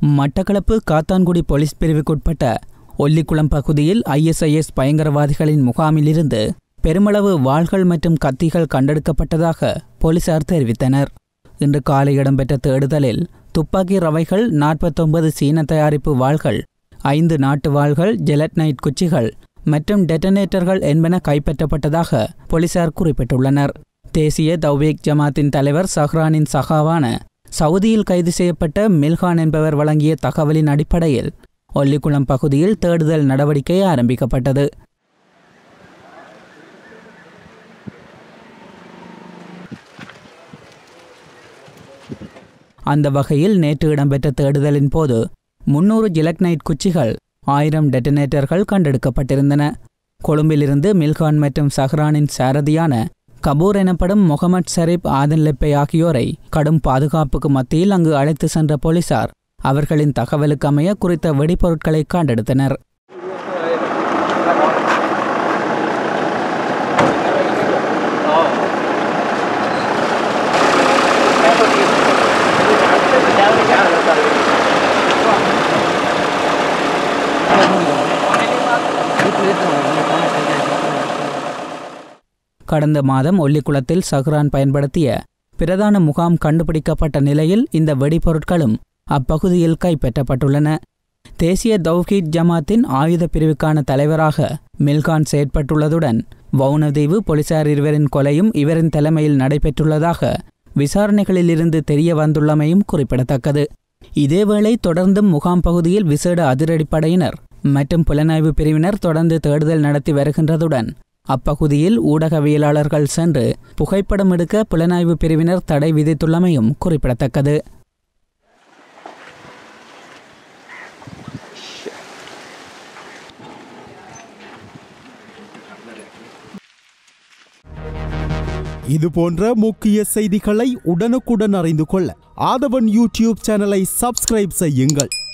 Batticaloa Kattankudy police பிரிவுக்குட்பட்ட ஒல்லிக்குளம் பகுதியில் ISIS பயங்கரவாதிகளின் முகாமிலிருந்து பெருமளவு வாள்கள் மற்றும் கத்திகள் கண்டெடுக்கப்பட்டதாக போலீசார் தெரிவித்தனர் இன்று காலை இடம்பெற்ற தேடுதலில் துப்பாக்கி ரவைகள் நாற்பத்தொன்பது சீன தயாரிப்பு வாள்கள் ஐந்து நாட்டு வாள்கள் ஜெலட்னைட் குச்சிகள் மற்றும் டெட்டனேட்டர்கள் என்பன கைப்பற்றப்பட்டதாக போலீசார் குறிப்பிட்டுள்ளனர் தேசிய தௌவேக் ஜமாத்தின் தலைவர் சஹ்ரானின் சகாவான சவுதியில் கைது செய்யப்பட்ட மில்ஹான் என்பவர் வழங்கிய தகவலின் அடிப்படையில் ஒல்லிக்குளம் பகுதியில் தேடுதல் நடவடிக்கை ஆரம்பிக்கப்பட்டது அந்த வகையில் நேற்று இடம்பெற்ற தேடுதலின் போது முன்னூறு ஜிலக்னைட் குச்சிகள் ஆயிரம் டெட்டனேட்டர்கள் கண்டெடுக்கப்பட்டிருந்தன கொழும்பிலிருந்து மில்கான் மற்றும் சஹ்ரானின் சாரதியான கபூர் எனப்படும் முகமது ஷரீப் ஆதன் லெப்பை ஆகியோரை கடும் பாதுகாப்புக்கு மத்தியில் அங்கு அழைத்து சென்ற போலீசார் அவர்களின் தகவலுக்கு அமைய குறித்த வெடிபொருட்களை கண்டெடுத்தனர் கடந்த மாதம் ஒல்லிக்குளத்தில் சஹ்ரான் பயன்படுத்திய பிரதான முகாம் கண்டுபிடிக்கப்பட்ட நிலையில் இந்த வெடிபொருட்களும் அப்பகுதியில் கைப்பற்றப்பட்டுள்ளன தேசிய தௌஹீத் ஜமாத்தின் ஆயுத பிரிவுக்கான தலைவராக மில்கான் செயற்பட்டுள்ளதுடன் வவுனதீவு போலீசார் இருவரின் கொலையும் இவரின் தலைமையில் நடைபெற்றுள்ளதாக விசாரணைகளிலிருந்து தெரிய வந்துள்ளமையும் குறிப்பிடத்தக்கது இதேவேளை தொடர்ந்தும் முகாம் பகுதியில் விசேட அதிரடிப்படையினர் மற்றும் புலனாய்வு பிரிவினர் தொடர்ந்து தேடுதல் நடத்தி வருகின்றதுடன் அப்பகுதியில் ஊடகவியலாளர்கள் சென்று புகைப்படம் எடுக்க புலனாய்வு பிரிவினர் தடை விதித்துள்ளமையும் குறிப்பிடத்தக்கது இது போன்ற முக்கிய செய்திகளை உடனுக்குடன் அறிந்து கொள்ள ஆதவன் யூடியூப் சேனலை சப்ஸ்கிரைப் செய்யுங்கள்